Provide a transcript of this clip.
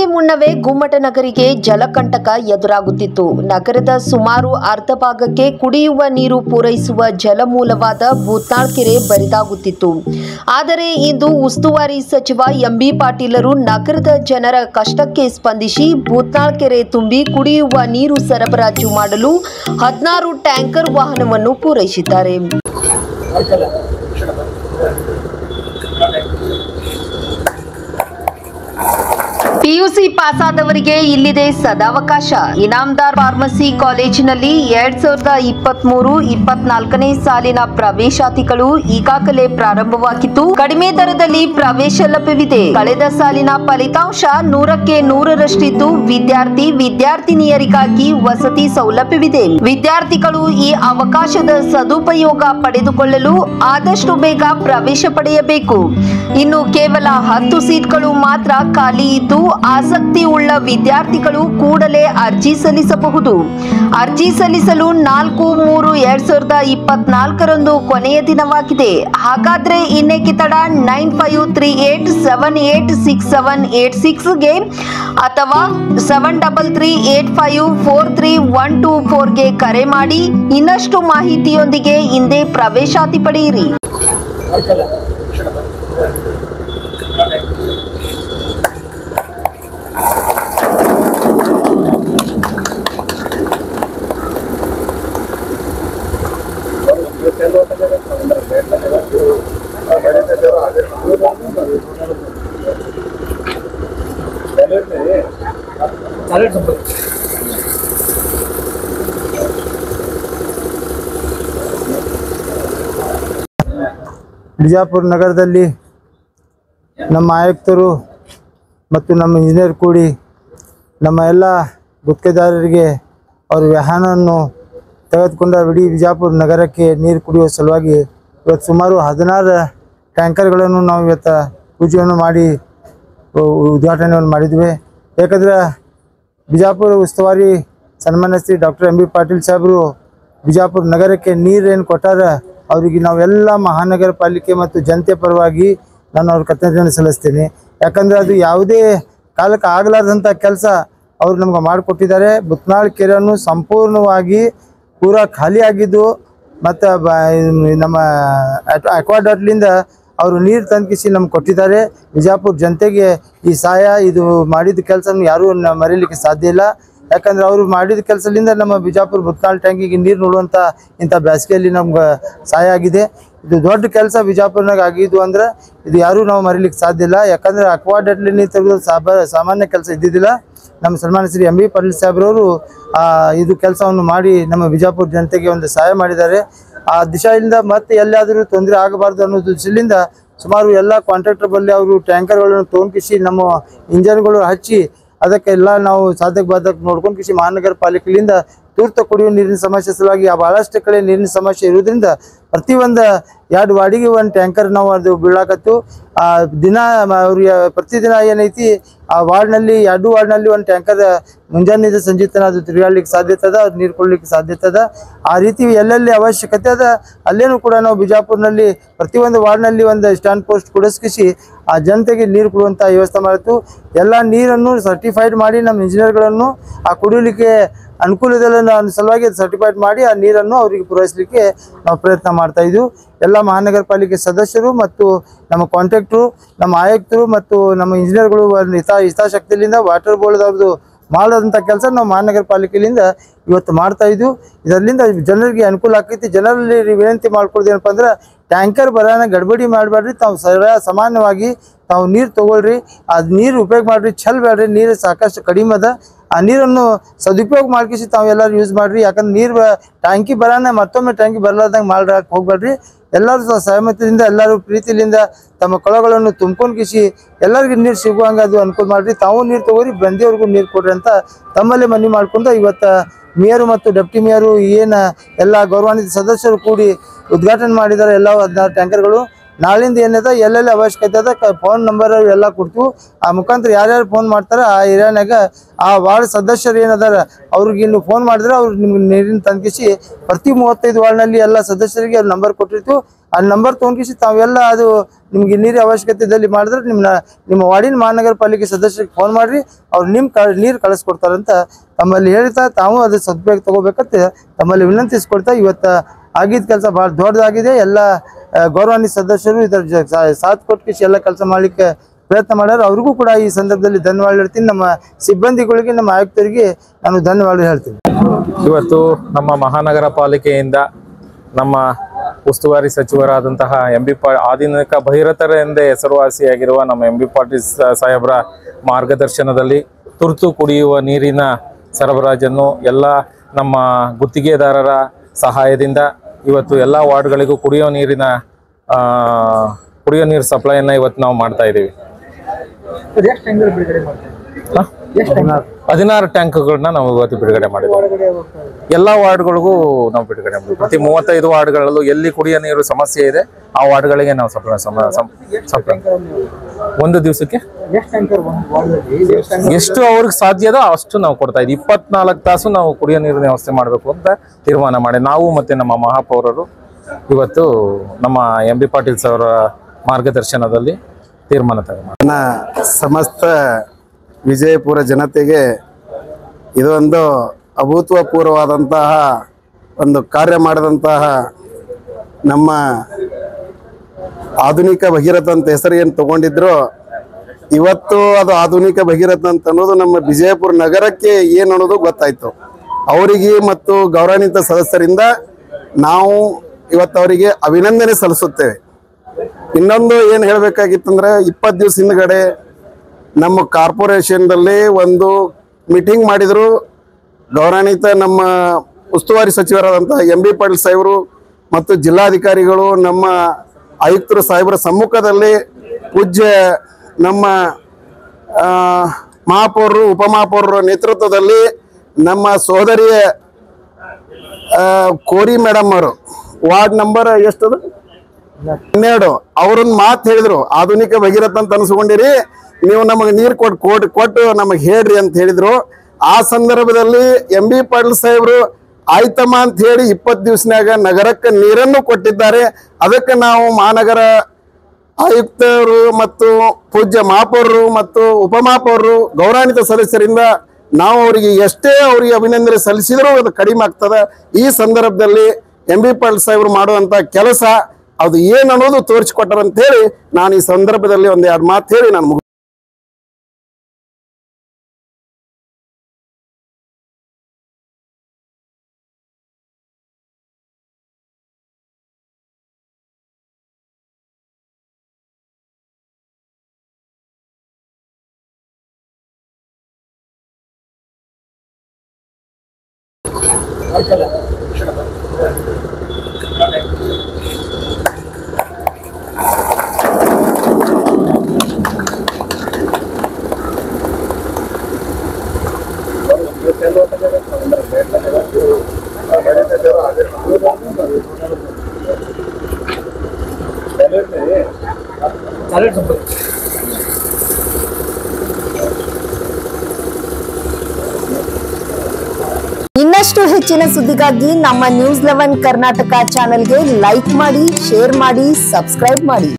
ಮುನ್ನವೇ ಗುಮ್ಮಟನಗರಿಗೆ ಜಲಕಂಟಕ ಎದುರಾಗುತ್ತಿತ್ತು ನಗರದ ಸುಮಾರು ಅರ್ಧ ಭಾಗಕ್ಕೆ ಕುಡಿಯುವ ನೀರು ಪೂರೈಸುವ ಜಲಮೂಲವಾದ ಭೂತ್ನಾಳ್ ಕೆರೆ ಬರಿದಾಗುತ್ತಿತ್ತು ಆದರೆ ಇಂದು ಉಸ್ತುವಾರಿ ಸಚಿವ ಎಂಬಿ ಪಾಟೀಲರು ನಗರದ ಜನರ ಕಷ್ಟಕ್ಕೆ ಸ್ಪಂದಿಸಿ ಭೂತ್ನಾಳ್ ಕೆರೆ ತುಂಬಿ ಕುಡಿಯುವ ನೀರು ಸರಬರಾಜು ಮಾಡಲು ಹದಿನಾರು ಟ್ಯಾಂಕರ್ ವಾಹನವನ್ನು ಪೂರೈಸಿದ್ದಾರೆ ಪಿಯುಸಿ ಪಾಸಾದವರಿಗೆ ಇಲ್ಲಿದೆ ಸದಾವಕಾಶ ಇನಾಮದಾರ್ ಫಾರ್ಮಸಿ ಕಾಲೇಜಿನಲ್ಲಿ ಎರಡ್ ಸಾವಿರದ ಇಪ್ಪತ್ಮೂರು ಇಪ್ಪತ್ನಾಲ್ಕನೇ ಸಾಲಿನ ಪ್ರವೇಶಾತಿಗಳು ಈಗಾಗಲೇ ಪ್ರಾರಂಭವಾಗಿದ್ದು ಕಡಿಮೆ ದರದಲ್ಲಿ ಪ್ರವೇಶ ಲಭ್ಯವಿದೆ ಕಳೆದ ಸಾಲಿನ ಫಲಿತಾಂಶ ನೂರಕ್ಕೆ ನೂರರಷ್ಟಿದ್ದು ವಿದ್ಯಾರ್ಥಿ ವಿದ್ಯಾರ್ಥಿನಿಯರಿಗಾಗಿ ವಸತಿ ಸೌಲಭ್ಯವಿದೆ ವಿದ್ಯಾರ್ಥಿಗಳು ಈ ಅವಕಾಶದ ಸದುಪಯೋಗ ಪಡೆದುಕೊಳ್ಳಲು ಆದಷ್ಟು ಬೇಗ ಪ್ರವೇಶ ಪಡೆಯಬೇಕು ಇನ್ನು ಕೇವಲ ಹತ್ತು ಸೀಟ್ಗಳು ಮಾತ್ರ ಖಾಲಿ ಇದ್ದು ಆಸಕ್ತಿ ಉಳ್ಳ ವಿದ್ಯಾರ್ಥಿಗಳು ಕೂಡಲೇ ಅರ್ಜಿ ಸಲ್ಲಿಸಬಹುದು ಅರ್ಜಿ ಸಲ್ಲಿಸಲು ನಾಲ್ಕು ಮೂರು ಎರಡ್ ಸಾವಿರದ ಇಪ್ಪತ್ನಾಲ್ಕರಂದು ಕೊನೆಯ ದಿನವಾಗಿದೆ ಹಾಗಾದ್ರೆ ಇನ್ನೇಕೆ ತಡ nine five three eight seven eight six seven eight ಸಿಕ್ಸ್ಗೆ ಅಥವಾ seven double three eight five four three one two ಫೋರ್ಗೆ ಕರೆ ಮಾಡಿ ಇನ್ನಷ್ಟು ಮಾಹಿತಿಯೊಂದಿಗೆ ಹಿಂದೆ ಪ್ರವೇಶಾತಿ ಪಡೆಯಿರಿ ಬಿಜಾಪುರ ನಗರದಲ್ಲಿ ನಮ್ಮ ಆಯುಕ್ತರು ಮತ್ತು ನಮ್ಮ ಇಂಜಿನಿಯರ್ ಕೂಡಿ ನಮ್ಮ ಎಲ್ಲ ಗುತ್ತಿಗೆದಾರರಿಗೆ ಅವ್ರ ವಾಹನವನ್ನು ತೆಗೆದುಕೊಂಡ ಇಡೀ ಬಿಜಾಪುರ ನಗರಕ್ಕೆ ನೀರು ಕುಡಿಯುವ ಸಲುವಾಗಿ ಇವತ್ತು ಸುಮಾರು ಹದಿನಾರು ಟ್ಯಾಂಕರ್ಗಳನ್ನು ನಾವು ಇವತ್ತು ಪೂಜೆಯನ್ನು ಮಾಡಿ ಉ- ಉದ್ಘಾಟನೆಯನ್ನು ಮಾಡಿದ್ವಿ ಯಾಕಂದ್ರೆ ಬಿಜಾಪುರ ಉಸ್ತುವಾರಿ ಸನ್ಮಾನ್ಯ Shri doctor M B Patil ಸಾಹೇಬರು ಬಿಜಾಪುರ ನಗರಕ್ಕೆ ನೀರೇನು ಕೊಟ್ಟಾರ ಅವರಿಗೆ ನಾವೆಲ್ಲ ಮಹಾನಗರ ಪಾಲಿಕೆ ಮತ್ತು ಜನತೆ ಪರವಾಗಿ ನಾನು ಅವ್ರ ಕೃತಜ್ಞತೆ ಸಲ್ಲಿಸ್ತೀನಿ ಯಾಕಂದರೆ ಅದು ಯಾವುದೇ ಕಾಲಕ್ಕೆ ಆಗಲಾರ್ದಂಥ ಕೆಲಸ ಅವ್ರು ನಮ್ಗೆ ಮಾಡಿಕೊಟ್ಟಿದ್ದಾರೆ ಬುತ್ನಾಳ್ ಕೆರೆಯನ್ನು ಸಂಪೂರ್ಣವಾಗಿ ಪೂರಾ ಖಾಲಿ ಆಗಿದ್ದು ಮತ್ತು ಬ ನಮ್ಮ ಅಕ್ವಾಡಾಟ್ಲಿಂದ ಅವರು ನೀರು ತಂದಿಸಿ ನಮ್ಗೆ ಕೊಟ್ಟಿದ್ದಾರೆ ಬಿಜಾಪುರ ಜನತೆಗೆ ಈ ಸಹಾಯ ಇದು ಮಾಡಿದ ಕೆಲಸ ಯಾರೂ ನ- ಮರೀಲಿಕ್ಕೆ ಸಾಧ್ಯ ಇಲ್ಲ ಯಾಕಂದ್ರೆ ಅವರು ಮಾಡಿದ ಕೆಲಸದಿಂದ ನಮ್ಮ ಬಿಜಾಪುರ ಬುತ್ನಾಳ್ ಟ್ಯಾಂಕಿಗೆ ನೀರು ನೋಡುವಂಥ ಇಂಥ ಬೇಸಿಗೆಯಲ್ಲಿ ನಮ್ಗೆ ಸಹಾಯ ಆಗಿದೆ ಇದು ದೊಡ್ಡ ಕೆಲಸ ಬಿಜಾಪುರ್ನಾಗ ಆಗಿದ್ದು ಅಂದ್ರೆ ಇದು ಯಾರೂ ನಾವು ಮರೀಲಿಕ್ಕೆ ಸಾಧ್ಯ ಇಲ್ಲ ಯಾಕಂದ್ರೆ ಅಕ್ವಾಡಟ್ಲಿನಿ ತೆಗೆದು ಸಾಬ ಸಾಮಾನ್ಯ ಕೆಲಸ ಇದ್ದಿದ್ದಿಲ್ಲ ನಮ್ಮ ಸನ್ಮಾನ್ಯ ಶ್ರೀ ಎಂ ಬಿ ಪಾಟೀಲ್ ಸಾಹೇಬ್ರವರು ಆ, ಇದು ಕೆಲಸವನ್ನು ಮಾಡಿ ನಮ್ಮ ಬಿಜಾಪುರ ಜನತೆಗೆ ಒಂದು ಸಹಾಯ ಮಾಡಿದ್ದಾರೆ ಆ ದಿಶೆಯಿಂದ ಮತ್ತೆ ಎಲ್ಲಾದರೂ ತೊಂದರೆ ಆಗಬಾರ್ದು ಅನ್ನೋದು ದೃಷ್ಟಿಯಿಂದ ಸುಮಾರು ಎಲ್ಲ ಕಾಂಟ್ರಾಕ್ಟರ್ ಬಲ್ಲಿ ಅವರು ಟ್ಯಾಂಕರ್ಗಳನ್ನು ತೊಗೊಂಡ್ಕಿಸಿ ನಮ್ಮ ಇಂಜನ್ಗಳು ಹಚ್ಚಿ ಅದಕ್ಕೆಲ್ಲ ನಾವು ಸಾಧಕ ಬಾಧಕ ನೋಡ್ಕೊಂಡು ಕಿಸಿ ಮಹಾನಗರ ಪಾಲಿಕೆಯಿಂದ ತುರ್ತು ಕುಡಿಯುವ ನೀರಿನ ಸಮಸ್ಯೆ ಸಲುವಾಗಿ ಆ ಭಾಳಷ್ಟು ಕಡೆ ನೀರಿನ ಸಮಸ್ಯೆ ಇರೋದ್ರಿಂದ ಪ್ರತಿಯೊಂದು ಎರಡು ವಾರ್ಡಿಗೆ ಒಂದು ಟ್ಯಾಂಕರ್ ನಾವು ಅದು ಬೀಳಾಕತ್ತು ಆ ದಿನ ಮ- ಅವ್ರಿಗೆ ಪ್ರತಿದಿನ ಏನೈತಿ ಆ ವಾರ್ಡ್ನಲ್ಲಿ ಎರಡು ವಾರ್ಡ್ನಲ್ಲಿ ಒಂದು ಟ್ಯಾಂಕರ್ ಮುಂಜಾನೆ ಸಂಜೆ ತನಕ ಅದು ತಿರುಗಾಡ್ಲಿಕ್ಕೆ ಸಾಧ್ಯತೆ ಅದ ಅದು ನೀರು ಕೊಡ್ಲಿಕ್ಕೆ ಸಾಧ್ಯತೆ ಅದ ಆ ರೀತಿ ಎಲ್ಲೆಲ್ಲಿ ಅವಶ್ಯಕತೆ ಅದ ಅಲ್ಲೇನೂ ಕೂಡ ನಾವು ಬಿಜಾಪುರ್ನಲ್ಲಿ ಪ್ರತಿಯೊಂದು ವಾರ್ಡ್ನಲ್ಲಿ ಒಂದು ಸ್ಟ್ಯಾಂಡ್ ಪೋಸ್ಟ್ ಕುಡಿಸ್ಕಿಸಿ ಆ ಜನತೆಗೆ ನೀರು ಕೊಡುವಂಥ ವ್ಯವಸ್ಥೆ ಮಾಡಿತ್ತು ಎಲ್ಲ ನೀರನ್ನು ಸರ್ಟಿಫೈಡ್ ಮಾಡಿ ನಮ್ಮ ಇಂಜಿನಿಯರ್ಗಳನ್ನು ಆ ಕುಡಿಯಲಿಕ್ಕೆ ಅನುಕೂಲದಲ್ಲಿ ನಾನು ಸಲುವಾಗಿ ಸರ್ಟಿಫೈಡ್ ಮಾಡಿ ಆ ನೀರನ್ನು ಅವರಿಗೆ ಪೂರೈಸಲಿಕ್ಕೆ ನಾವು ಪ್ರಯತ್ನ ಮಾಡ್ತಾ ಇದ್ವು ಎಲ್ಲ ಮಹಾನಗರ ಪಾಲಿಕೆ ಸದಸ್ಯರು ಮತ್ತು ನಮ್ಮ ಕಾಂಟ್ರಾಕ್ಟ್ರು ನಮ್ಮ ಆಯುಕ್ತರು ಮತ್ತು ನಮ್ಮ ಇಂಜಿನಿಯರ್ಗಳು ಒಂದು ಹಿತ ಹಿತಾಸಕ್ತಿಯಿಂದ ವಾಟರ್ ಬೋರ್ಡ್ದವ್ರದ್ದು ಮಾಡೋದಂಥ ಕೆಲಸ ನಾವು ಮಹಾನಗರ ಪಾಲಿಕೆಯಿಂದ ಇವತ್ತು ಮಾಡ್ತಾ ಇದ್ವು ಇದರಿಂದ ಜನರಿಗೆ ಅನುಕೂಲ ಆಕೈತಿ ಜನರಲ್ಲಿ ವಿನಂತಿ ಮಾಡ್ಕೊಳ್ಳೋದು ಏನಪ್ಪ ಅಂದ್ರೆ ಟ್ಯಾಂಕರ್ ಬರೋಣ ಗಡ್ಬಡಿ ಮಾಡಬೇಡ್ರಿ ತಾವು ಸರ ಸಮಾನವಾಗಿ ತಾವು ನೀರು ತೊಗೊಳ್ರಿ ಅದು ನೀರು ಉಪಯೋಗ ಮಾಡಿರಿ ಚೆಲ್ ಬೇಡ್ರಿ ನೀರು ಸಾಕಷ್ಟು ಕಡಿಮೆ ಅದ ಆ ನೀರನ್ನು ಸದುಪಯೋಗ ಮಾಡ್ಕಿಸಿ ತಾವು ಎಲ್ಲರೂ ಯೂಸ್ ಮಾಡ್ರಿ ಯಾಕಂದ್ರೆ ನೀರು ಟ್ಯಾಂಕಿ ಬರೋಣ ಮತ್ತೊಮ್ಮೆ ಟ್ಯಾಂಕಿ ಬರ್ಲಾರ್ದಂಗೆ ಮಾಡ್ರಾಕ್ ಹೋಗ್ಬೇಡ್ರಿ ಎಲ್ಲರೂ ಸಹ ಸಹಮತದಿಂದ ಎಲ್ಲರೂ ಪ್ರೀತಿಲಿಂದ ತಮ್ಮ ಕೊಳಗಳನ್ನು ತುಂಬ್ಕೊಂಡು ಕಿಸಿ ಎಲ್ಲರಿಗೂ ನೀರು ಸಿಗುವಂಗೆ ಅದು ಅನುಕೂಲ ಮಾಡ್ರಿ ತಾವು ನೀರು ತಗೋರಿ ಬಂದಿಯವ್ರಿಗೂ ನೀರು ಕೊಡ್ರಿ ಅಂತ ತಮ್ಮಲ್ಲೇ ಮನವಿ ಮಾಡ್ಕೊಂಡು ಇವತ್ತು ಮೇಯರು ಮತ್ತು ಡೆಪ್ಟಿ ಮೇಯರು ಏನು ಎಲ್ಲ ಗೌರವಾನ್ವಿತ ಸದಸ್ಯರು ಕೂಡಿ ಉದ್ಘಾಟನೆ ಮಾಡಿದ್ದಾರೆ ಎಲ್ಲ ಹದಿನಾರು ಟ್ಯಾಂಕರ್ಗಳು ನಾಳಿಂದ ಏನಿದೆ ಎಲ್ಲೆಲ್ಲಿ ಅವಶ್ಯಕತೆ ಅದ ಫೋನ್ ನಂಬರ್ ಎಲ್ಲ ಕೊಡ್ತೀವಿ ಆ ಮುಖಾಂತರ ಯಾರ್ಯಾರು ಫೋನ್ ಮಾಡ್ತಾರೆ ಆ ಏರಿಯಾನಾಗ ಆ ವಾರ್ಡ್ ಸದಸ್ಯರು ಏನದಾರ ಅವ್ರಿಗೆ ಇನ್ನು ಫೋನ್ ಮಾಡಿದ್ರೆ ಅವ್ರು ನಿಮ್ಗೆ ನೀರಿನ ತಂದಿಸಿ ಪ್ರತಿ ಮೂವತ್ತೈದು ವಾರ್ಡ್ನಲ್ಲಿ ಎಲ್ಲ ಸದಸ್ಯರಿಗೆ ಅವ್ರ ನಂಬರ್ ಕೊಟ್ಟಿರ್ತೀವಿ ಆ ನಂಬರ್ ತೊಗೊಂಡ್ಕಿಸಿ ತಾವೆಲ್ಲ ಅದು ನಿಮ್ಗೆ ನೀರಿನ ಅವಶ್ಯಕತೆ ಇದ್ದಲ್ಲಿ ಮಾಡಿದ್ರೆ ನಿಮ್ಮ ನಿಮ್ಮ ವಾರ್ಡಿನ ಮಹಾನಗರ ಪಾಲಿಕೆ ಸದಸ್ಯರಿಗೆ ಫೋನ್ ಮಾಡ್ರಿ ಅವ್ರು ನಿಮ್ಮ ಕ ನೀರು ಕಳಿಸ್ಕೊಡ್ತಾರಂತ ತಮ್ಮಲ್ಲಿ ಹೇಳ್ತಾ ತಾವು ಅದು ಸದುಪಯೋಗ ತಗೋಬೇಕಂತ ತಮ್ಮಲ್ಲಿ ವಿನಂತಿಸ್ಕೊಡ್ತಾ ಇವತ್ತು ಆಗಿದ್ದ ಕೆಲಸ ಭಾಳ ದೊಡ್ಡದಾಗಿದೆ ಎಲ್ಲ ಆ, ಗೌರವಾನ್ವಿತ ಸದಸ್ಯರು ಇದರ ಜ- ಸಾ- ಸಾಥ್ ಕೊಟ್ಟು ಎಲ್ಲ ಕೆಲಸ ಮಾಡ್ಲಿಕ್ಕೆ ಪ್ರಯತ್ನ ಮಾಡ್ಯಾರ ಅವ್ರಿಗೂ ಕೂಡ ಈ ಸಂದರ್ಭದಲ್ಲಿ ಧನ್ಯವಾದ ಹೇಳ್ತೀನಿ ನಮ್ಮ ಸಿಬ್ಬಂದಿಗಳಿಗೆ ನಮ್ಮ ಆಯುಕ್ತರಿಗೆ ನಾನು ಧನ್ಯವಾದ ಹೇಳ್ತೀನಿ ಇವತ್ತು ನಮ್ಮ ಮಹಾನಗರ ಪಾಲಿಕೆಯಿಂದ ನಮ್ಮ ಉಸ್ತುವಾರಿ ಸಚಿವರಾದಂತಹ ಎಂ ಬಿ ಪಾ ಆಧುನಿಕ ಭೈರತರ ಎಂದೇ ಹೆಸರುವಾಸಿಯಾಗಿರುವ ನಮ್ಮ ಎಂ ಬಿ ಪಾಟೀಲ್ ಸ- ಸಾಹೇಬ್ರ ಮಾರ್ಗದರ್ಶನದಲ್ಲಿ ತುರ್ತು ಕುಡಿಯುವ ನೀರಿನ ಸರಬರಾಜನ್ನು ಎಲ್ಲ ನಮ್ಮ ಗುತ್ತಿಗೆದಾರರ ಸಹಾಯದಿಂದ ಇವತ್ತು ಎಲ್ಲ ವಾರ್ಡ್ಗಳಿಗೂ ಕುಡಿಯೋ ನೀರಿನ ಆ, ಕುಡಿಯೋ ನೀರು ಸಪ್ಲೈಯನ್ನು ಇವತ್ತು ನಾವು ಮಾಡ್ತಾ ಇದ್ದೀವಿ ಹ? ಹದಿನಾರು ಟ್ಯಾಂಕ್ಗಳನ್ನ ನಾವು ಇವತ್ತು ಬಿಡುಗಡೆ ಮಾಡಿದ್ದೀವಿ ಎಲ್ಲ ವಾರ್ಡ್ಗಳಿಗೂ ನಾವು ಬಿಡುಗಡೆ ಮಾಡಿದ್ವಿ ಪ್ರತಿ ಮೂವತ್ತೈದು ವಾರ್ಡ್ಗಳಲ್ಲೂ ಎಲ್ಲಿ ಕುಡಿಯೋ ನೀರು ಸಮಸ್ಯೆ ಇದೆ ಆ ವಾರ್ಡ್ಗಳಿಗೆ ನಾವು ಸಪ್ಲೈ ಸಮ- ಸಂ- ಸಪ್ಲೈ ಒಂದು ದಿವಸಕ್ಕೆ ಎಷ್ಟು ಅವ್ರಿಗೆ ಸಾಧ್ಯದೋ ಅಷ್ಟು ನಾವು ಕೊಡ್ತಾ ಇದ್ದೀವಿ ಇಪ್ಪತ್ನಾಲ್ಕು ತಾಸು ನಾವು ಕುಡಿಯೋ ನೀರಿನ ವ್ಯವಸ್ಥೆ ಮಾಡಬೇಕು ಅಂತ ತೀರ್ಮಾನ ಮಾಡಿ ನಾವು ಮತ್ತೆ ನಮ್ಮ ಮಹಾಪೌರರು ಇವತ್ತು ನಮ್ಮ ಎಂ ಬಿ ಪಾಟೀಲ್ ಅವರ ಮಾರ್ಗದರ್ಶನದಲ್ಲಿ ತೀರ್ಮಾನ ತಗೊಂಡು ನನ್ನ ಸಮಸ್ತ ವಿಜಯಪುರ ಜನತೆಗೆ ಇದೊಂದು ಅಭೂತಪೂರ್ವವಾದಂತಹ ಒಂದು ಕಾರ್ಯ ಮಾಡಿದಂತಹ ನಮ್ಮ ಆಧುನಿಕ ಭಗೀರಥ ಅಂತ ಹೆಸರು ಏನು ತಗೊಂಡಿದ್ರು ಇವತ್ತು ಅದು ಆಧುನಿಕ ಭಗೀರಥ ಅಂತ ಅನ್ನೋದು ನಮ್ಮ ವಿಜಯಪುರ ನಗರಕ್ಕೆ ಏನು ಅನ್ನೋದು ಗೊತ್ತಾಯ್ತು ಅವರಿಗೆ ಮತ್ತು ಗೌರವಾನ್ವಿತ ಸದಸ್ಯರಿಂದ ನಾವು ಇವತ್ತು ಅವರಿಗೆ ಅಭಿನಂದನೆ ಸಲ್ಲಿಸುತ್ತೇವೆ ಇನ್ನೊಂದು ಏನು ಹೇಳಬೇಕಾಗಿತ್ತಂದ್ರೆ ಇಪ್ಪತ್ತು ದಿವಸ ಹಿಂದ್ಗಡೆ ನಮ್ಮ ಕಾರ್ಪೊರೇಷನ್ದಲ್ಲಿ ಒಂದು ಮೀಟಿಂಗ್ ಮಾಡಿದ್ರು ಗೌರವಾನ್ವಿತ ನಮ್ಮ ಉಸ್ತುವಾರಿ ಸಚಿವರಾದಂಥ ಎಂ ಬಿ ಪಾಟೀಲ್ ಸಾಹೇಬರು ಮತ್ತು ಜಿಲ್ಲಾಧಿಕಾರಿಗಳು ನಮ್ಮ ಆಯುಕ್ತರು ಸಾಹೇಬರ ಸಮ್ಮುಖದಲ್ಲಿ ಪೂಜ್ಯ ನಮ್ಮ ಆ, ಮಹಾಪೌರರು ಉಪಮಹಾಪೌರರ ನೇತೃತ್ವದಲ್ಲಿ ನಮ್ಮ ಸೋದರಿಯ ಆ, ಕೋರಿ ಮೇಡಮ್ ಅವರು ವಾರ್ಡ್ ನಂಬರ್ ಎಷ್ಟದು ಹನ್ನೆರಡು ಅವ್ರೊಂದು ಮಾತು ಹೇಳಿದ್ರು ಆಧುನಿಕ ಭಗೀರಥ ಅಂತ ಅನ್ಸ್ಕೊಂಡಿರಿ ನೀವು ನಮಗೆ ನೀರು ಕೊಟ್ಟು ಕೊಟ್ಟು ಕೊಟ್ಟು ನಮಗೆ ಹೇಳ್ರಿ ಅಂತ ಹೇಳಿದ್ರು ಆ ಸಂದರ್ಭದಲ್ಲಿ ಎಂ ಬಿ ಪಾಟೀಲ್ ಸಾಹೇಬರು ಆಯ್ತಮ್ಮ ಅಂತ ಹೇಳಿ ಇಪ್ಪತ್ತು ದಿವಸನಾಗ ನಗರಕ್ಕೆ ನೀರನ್ನು ಕೊಟ್ಟಿದ್ದಾರೆ ಅದಕ್ಕೆ ನಾವು ಮಹಾನಗರ ಆಯುಕ್ತರು ಮತ್ತು ಪೂಜ್ಯ ಮಹಾಪೌರರು ಮತ್ತು ಉಪಮಹಾಪೌರರು ಗೌರವಾನ್ವಿತ ಸದಸ್ಯರಿಂದ ನಾವು ಅವರಿಗೆ ಎಷ್ಟೇ ಅವರಿಗೆ ಅಭಿನಂದನೆ ಸಲ್ಲಿಸಿದರೂ ಅದು ಕಡಿಮೆ ಆಗ್ತದೆ ಈ ಸಂದರ್ಭದಲ್ಲಿ ಎಂ ಬಿ ಪಾಟೀಲ್ ಸಾಹೇಬರು ಮಾಡುವಂತ ಕೆಲಸ ಅದು ಏನು ಅನ್ನೋದು ತೋರಿಸಿಕೊಟ್ಟಾರ ಅಂತ ಹೇಳಿ ನಾನು ಈ ಸಂದರ್ಭದಲ್ಲಿ ಒಂದ್ ಎರಡು ಮಾತು ಹೇಳಿ ನಾನು ಮುಗಿಸ್ತೇನೆ. ಇನ್ನಷ್ಟು ಹೆಚ್ಚಿನ ಸುದ್ದಿಗಾಗಿ ನಮ್ಮ ನ್ಯೂಸ್ ಲೆವೆನ್ ಕರ್ನಾಟಕ ಚಾನೆಲ್ಗೆ ಲೈಕ್ ಮಾಡಿ ಶೇರ್ ಮಾಡಿ ಸಬ್ಸ್ಕ್ರೈಬ್ ಮಾಡಿ